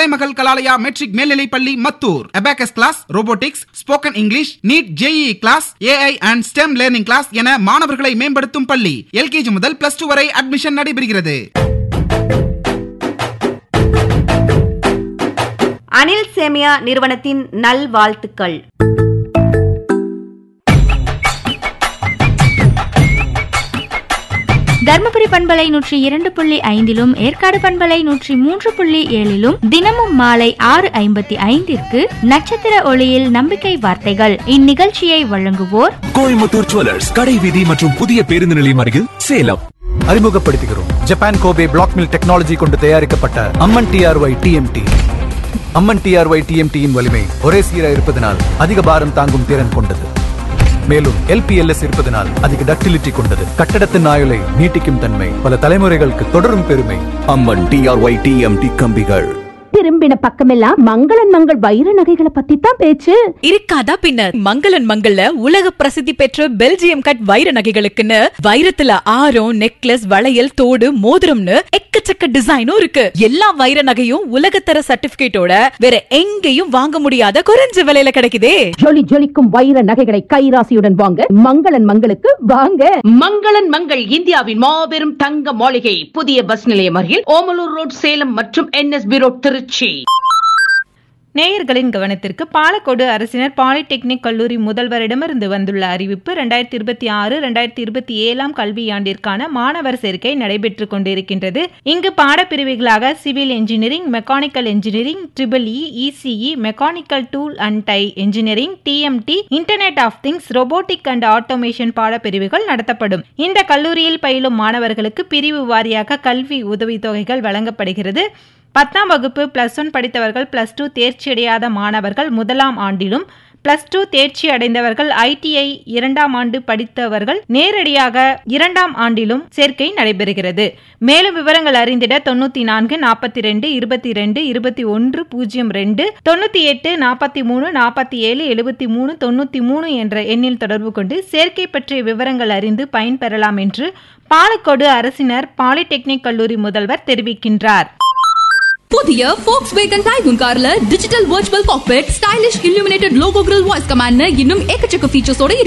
கலைமகள் Kalalaya matric மேல்நிலைப் பள்ளி Mathur abacus class robotics spoken English NEET JEE class AI and STEM learning class என மாணவர்களை மேம்படுத்தும் பள்ளி எல்கேஜி முதல் பிளஸ் டூ வரை அட்மிஷன் நடைபெறுகிறது அனில் சேமியா நிறுவனத்தின் நல்வாழ்த்துக்கள் தர்மபுரி பண்பலை நூற்றி இரண்டு புள்ளி ஐந்திலும் ஏற்காடு பண்பலை நூற்றி மூன்று புள்ளி ஏழிலும் தினமும் மாலை ஆறு ஐம்பத்தி ஐந்திற்கு நட்சத்திர ஒளியில் நம்பிக்கை வார்த்தைகள் இந்நிகழ்ச்சியை வழங்குவோர் கோயம்புத்தூர் ஜுவல்லர்ஸ் கடை வீதி மற்றும் புதிய பேருந்து நிலையம் அருகில் சேலம் அறிமுகப்படுத்துகிறோம் Japan Kobe black mill technology கொண்டு தயாரிக்கப்பட்ட Amman T R Y T M T Amman T R Y டிஎம்டியின் வலிமை ஒரே சீரா இருப்பதனால் அதிக பாரம் தாங்கும் திறன் கொண்டது மேலும் எல்பிஎல்எஸ் இருப்பதனால் அதிக டக்டிலிட்டி கொண்டது கட்டடத்தின் ஆயுளை நீட்டிக்கும் தன்மை பல தலைமுறைகளுக்கு தொடரும் பெருமை அம்மன் டிஆர்ஒய் டிஎம்டி கம்பிகள் திரும்பின பக்கமெல்லாம் மங்களன் மங்கள் வைர நகைகளை பத்தி தான் பேச்சு இருக்காதா பின்ன மங்களன் மங்கள்ல உலக பிரசித்தி பெற்ற பெல்ஜியம் கட் வைர நகைகளுக்குன்னு வைரத்துல ஆரம் நெக்லஸ் வளையல் தோடு மோதிரம்னு எக்கச்சக்க டிசைனும் இருக்கு எல்லா வைர நகையும் உலகத்தர சர்டிபிகேட்டோட வேற எங்கேயும் வாங்க முடியாத குறைஞ்ச விலையில கிடைக்குதே ஜொலி ஜொலிக்கும் வைர நகைகளை கைராசியுடன் வாங்க மங்களன் மங்களுக்கு வாங்க மங்களன் மங்கள் இந்தியாவின் மாபெரும் தங்க மாளிகை புதிய பஸ் நிலையம் அருகில் ஓமலூர் ரோட் சேலம் மற்றும் என்எஸ்பி ரோட் திருச்சி நேயர்களின் கவனத்திற்கு பாலக்கோடு அரசினர் பாலிடெக்னிக் கல்லூரி முதல்வரிடமிருந்து வந்துள்ள அறிவிப்பு ரெண்டாயிரத்தி இருபத்தி ஆறு ரெண்டாயிரத்தி இருபத்தி ஏழாம் கல்வியாண்டிற்கான மாணவர் சேர்க்கை நடைபெற்றுக் கொண்டிருக்கின்றது இங்கு பாடப்பிரிவுகளாக civil engineering mechanical engineering triple E E C E mechanical tool and die engineering T M T internet of things robotic and automation பாடப்பிரிவுகள் நடத்தப்படும் இந்த கல்லூரியில் பயிலும் மாணவர்களுக்கு பிரிவு வாரியாக கல்வி உதவித்தொகைகள் வழங்கப்படுகிறது பத்தாம் வகுப்பு பிளஸ் ஒன் படித்தவர்கள் பிளஸ் டூ தேர்ச்சியடையாத மாணவர்கள் முதலாம் ஆண்டிலும் பிளஸ் டூ தேர்ச்சி அடைந்தவர்கள் ஐடிஐ இரண்டாம் ஆண்டு படித்தவர்கள் நேரடியாக இரண்டாம் ஆண்டிலும் சேர்க்கை நடைபெறுகிறது மேலும் விவரங்கள் அறிந்திட தொண்ணூத்தி நான்கு நாற்பத்தி ரெண்டு இருபத்தி ரெண்டு இருபத்தி ஒன்று பூஜ்ஜியம் ரெண்டு தொண்ணூத்தி எட்டு நாற்பத்தி மூணு நாற்பத்தி ஏழு எழுபத்தி மூணு தொண்ணூத்தி மூணு என்ற எண்ணில் தொடர்பு கொண்டு சேர்க்கை பற்றிய விவரங்கள் அறிந்து பயன்பெறலாம் என்று பாலக்கோடு அரசினர் பாலிடெக்னிக் கல்லூரி முதல்வர் தெரிவிக்கின்றார் புதிய ஃபோக்ஸ் வேகன் டைகூன் கார்ல digital virtual cockpit stylish illuminated logo grille voice command இன்னும் ஏக்கச்சக்க ஃபீச்சர்ஸோட